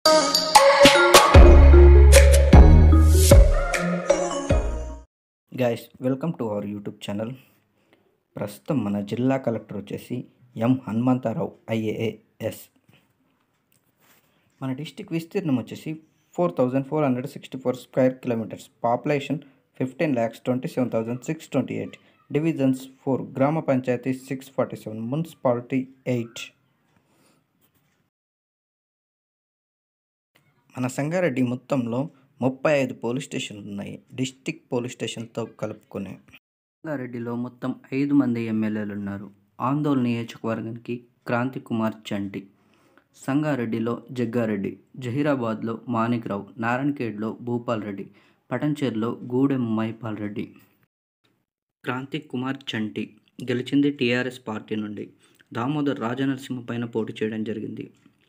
guys welcome to our YouTube channel ప్రస్తుతం మన జిల్లా కలెక్టర్ వచ్చేసి ఎం హనుమంతరావు ఐఏఎస్ మన డిస్టిక్ విస్తీర్ణం వచ్చేసి four thousand four hundred sixty four square kilometres population fifteen lakhs twenty seven thousand six twenty eight divisions four గ్రామ panchayat six forty seven municipality eight మన సంగారెడ్డి మొత్తంలో ముప్పై ఐదు పోలీస్ స్టేషన్లు ఉన్నాయి డిస్టిక్ పోలీస్ స్టేషన్తో కలుపుకొని సంగారెడ్డిలో మొత్తం ఐదు మంది ఎమ్మెల్యేలు ఉన్నారు ఆందోళన నియోజకవర్గానికి క్రాంతి కుమార్ చంటి సంగారెడ్డిలో జగ్గారెడ్డి జహీరాబాద్లో మాణిక్రావు నారాయణఖేడ్లో భూపాల్ రెడ్డి పటంచేర్లో గూడెం మైపాల్ రెడ్డి క్రాంతి కుమార్ చంటి గెలిచింది టీఆర్ఎస్ పార్టీ నుండి దామోదర్ రాజనరసింహ పైన పోటీ చేయడం జరిగింది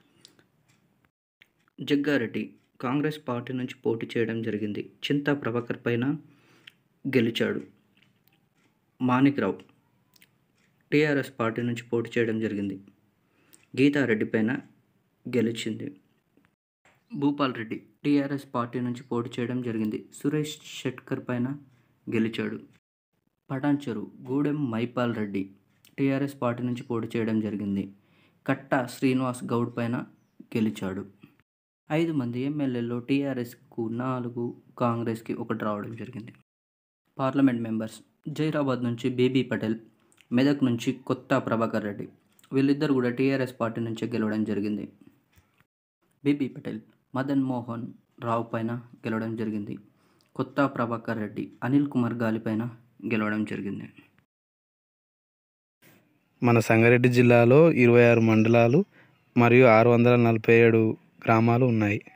జగ్గారెడ్డి కాంగ్రెస్ పార్టీ నుంచి పోటీ చేయడం జరిగింది చింతా ప్రభాకర్ పైన గెలిచాడు మాణిక్రావు టీఆర్ఎస్ పార్టీ నుంచి పోటీ చేయడం జరిగింది గీతారెడ్డి పైన గెలిచింది భూపాల్ రెడ్డి టీఆర్ఎస్ పార్టీ నుంచి పోటీ చేయడం జరిగింది సురేష్ షెట్కర్ పైన గెలిచాడు పటాన్చెరు గూడెం మైపాల్ రెడ్డి టీఆర్ఎస్ పార్టీ నుంచి పోటీ చేయడం జరిగింది కట్టా శ్రీనివాస్ గౌడ్ పైన గెలిచాడు ఐదు మంది ఎమ్మెల్యేలో టీఆర్ఎస్కు నాలుగు కాంగ్రెస్కి ఒకటి రావడం జరిగింది పార్లమెంట్ మెంబర్స్ జైరాబాద్ నుంచి బీబీ పటేల్ మెదక్ నుంచి కొత్త ప్రభాకర్ రెడ్డి వీళ్ళిద్దరు కూడా టీఆర్ఎస్ పార్టీ నుంచే గెలవడం జరిగింది బీబీ పటేల్ మదన్ మోహన్ రావు పైన గెలవడం జరిగింది కొత్త ప్రభాకర్ రెడ్డి అనిల్ కుమార్ గాలి పైన గెలవడం జరిగింది మన సంగారెడ్డి జిల్లాలో ఇరవై ఆరు మండలాలు మరియు ఆరు వందల నలభై ఏడు గ్రామాలు ఉన్నాయి